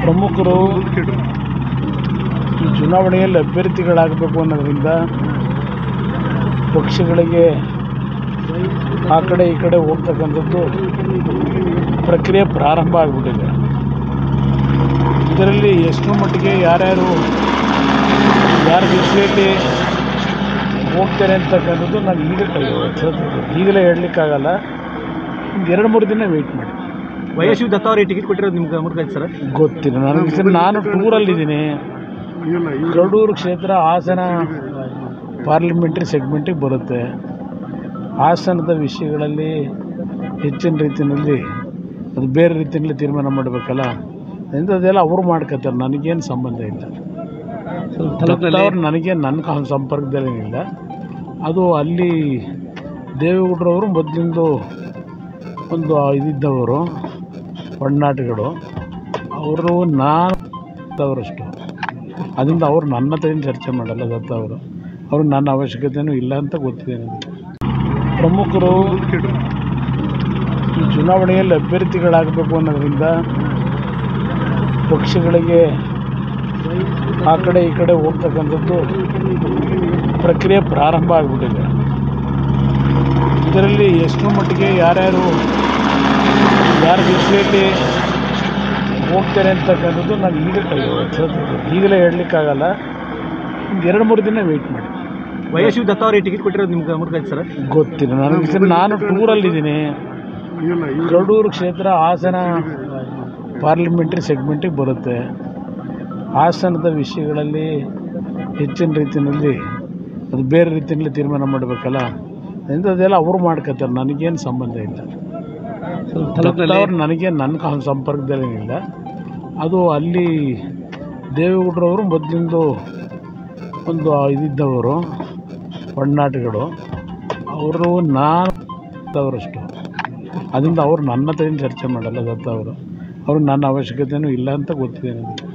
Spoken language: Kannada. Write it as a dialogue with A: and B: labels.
A: ಪ್ರಮುಖರು ಈ ಚುನಾವಣೆಯಲ್ಲಿ ಅಭ್ಯರ್ಥಿಗಳಾಗಬೇಕು ಅನ್ನೋದ್ರಿಂದ ಪಕ್ಷಗಳಿಗೆ ಆ ಕಡೆ ಈ ಕಡೆ ಹೋಗ್ತಕ್ಕಂಥದ್ದು ಪ್ರಕ್ರಿಯೆ ಪ್ರಾರಂಭ ಆಗಿಬಿಟ್ಟಿದೆ ಇದರಲ್ಲಿ ಎಷ್ಟರ ಮಟ್ಟಿಗೆ ಯಾರ್ಯಾರು ಯಾರ ದಿಸೆಯಲ್ಲಿ ಹೋಗ್ತಾರೆ ಅಂತಕ್ಕಂಥದ್ದು ನಾನು ಈಗ ಈಗಲೇ ಹೇಳಲಿಕ್ಕಾಗಲ್ಲ ಒಂದು ಎರಡು ಮೂರು ದಿನ ವೆಯ್ಟ್ ಮಾಡಿ
B: ವಯಸ್ಸು ದತ್ತ ಅವರಿಗೆ ಟಿಕೆಟ್ ಕೊಟ್ಟಿರೋದು ನಿಮ್ಗೆ ಗಮನಕ್ಕೆ ಸರ್
A: ಗೊತ್ತಿಲ್ಲ ನನಗೆ ಸರ್ ನಾನು ಟೂರಲ್ಲಿದ್ದೀನಿ ಕಡೂರು ಕ್ಷೇತ್ರ ಹಾಸನ ಪಾರ್ಲಿಮೆಂಟ್ರಿ ಸೆಗ್ಮೆಂಟಿಗೆ ಬರುತ್ತೆ ಹಾಸನದ ವಿಷಯಗಳಲ್ಲಿ ಹೆಚ್ಚಿನ ರೀತಿಯಲ್ಲಿ ಅದು ಬೇರೆ ರೀತಿಯಲ್ಲಿ ತೀರ್ಮಾನ ಮಾಡಬೇಕಲ್ಲ ಇಂಥದ್ದೆಲ್ಲ ಅವ್ರು ಮಾಡ್ಕೋತಾರೆ ನನಗೇನು ಸಂಬಂಧ ಇಲ್ಲ ಅವ್ರು ನನಗೇನು ನನ್ನ ಕ- ಸಂಪರ್ಕದಲ್ಲೇನಿಲ್ಲ ಅದು ಅಲ್ಲಿ ದೇವೇಗೌಡರವರು ಮೊದಲಿಂದು ಒಂದು ಇದಿದ್ದವರು ಒಡನಾಟಗಳು ಅವರು ನಾನು ಅವರಷ್ಟು ಅದರಿಂದ ಅವ್ರು ನನ್ನ ಹತ್ರ ಏನು ಚರ್ಚೆ ಮಾಡಲ್ಲ ದತ್ತ ಅವರು ಅವ್ರು ನನ್ನ ಅವಶ್ಯಕತೆಯೂ ಇಲ್ಲ ಅಂತ ಗೊತ್ತಿದೆ ನನಗೆ ಪ್ರಮುಖರು ಈ ಚುನಾವಣೆಯಲ್ಲಿ ಅಭ್ಯರ್ಥಿಗಳಾಗಬೇಕು ಅನ್ನೋದ್ರಿಂದ ಪಕ್ಷಗಳಿಗೆ ಆ ಕಡೆ ಈ ಕಡೆ ಹೋಗ್ತಕ್ಕಂಥದ್ದು ಪ್ರಕ್ರಿಯೆ ಪ್ರಾರಂಭ ಆಗಿಬಿಟ್ಟಿದೆ ಇದರಲ್ಲಿ ಎಷ್ಟರ ಮಟ್ಟಿಗೆ ಯಾರ್ಯಾರು ಯಾರ ದಿಸೆಯಲ್ಲಿ ಹೋಗ್ತಾರೆ ಅಂತಕ್ಕಂಥದ್ದು ನಾನು ಈಗ ಈಗಲೇ ಹೇಳಲಿಕ್ಕಾಗಲ್ಲ ಒಂದು ಎರಡು ಮೂರು ದಿನ ವೆಯ್ಟ್ ಮಾಡಿ
B: ವಯಸ್ಸು ದತ್ತ ಅವರಿಗೆ ಟಿಕೆಟ್ ಕೊಟ್ಟಿರೋದು ನಿಮ್ಗೆ ಗಮನಕ್ಕೆ ಸರ್
A: ಗೊತ್ತಿಲ್ಲ ನನಗೆ ಸರ್ ನಾನು ಟೂರಲ್ಲಿದ್ದೀನಿ ಕಡೂರು ಕ್ಷೇತ್ರ ಹಾಸನ ಪಾರ್ಲಿಮೆಂಟ್ರಿ ಸೆಗ್ಮೆಂಟಿಗೆ ಬರುತ್ತೆ ಹಾಸನದ ವಿಷಯಗಳಲ್ಲಿ ಹೆಚ್ಚಿನ ರೀತಿಯಲ್ಲಿ ಅದು ಬೇರೆ ರೀತಿಯಲ್ಲಿ ತೀರ್ಮಾನ ಮಾಡಬೇಕಲ್ಲ ಇಂಥದ್ದೆಲ್ಲ ಅವ್ರು ಮಾಡ್ಕೋತಾರೆ ನನಗೇನು ಸಂಬಂಧ ಇಲ್ಲ ಅವ್ರು ನನಗೇನು ನನ್ನ ಕ- ಸಂಪರ್ಕದಲ್ಲೇನಿಲ್ಲ ಅದು ಅಲ್ಲಿ ದೇವೇಗೌಡರವರು ಮೊದಲಿಂದು ಒಂದು ಇದಿದ್ದವರು ಒಡನಾಟಗಳು ಅವರು ನಾನು ಅವರಷ್ಟು ಅದರಿಂದ ಅವ್ರು ನನ್ನ ಹತ್ರ ಏನು ಚರ್ಚೆ ಮಾಡಲ್ಲ ದತ್ತ ಅವರು ಅವ್ರು ನನ್ನ ಅವಶ್ಯಕತೆಯೂ ಇಲ್ಲ ಅಂತ ಗೊತ್ತಿದೆ ನನಗೆ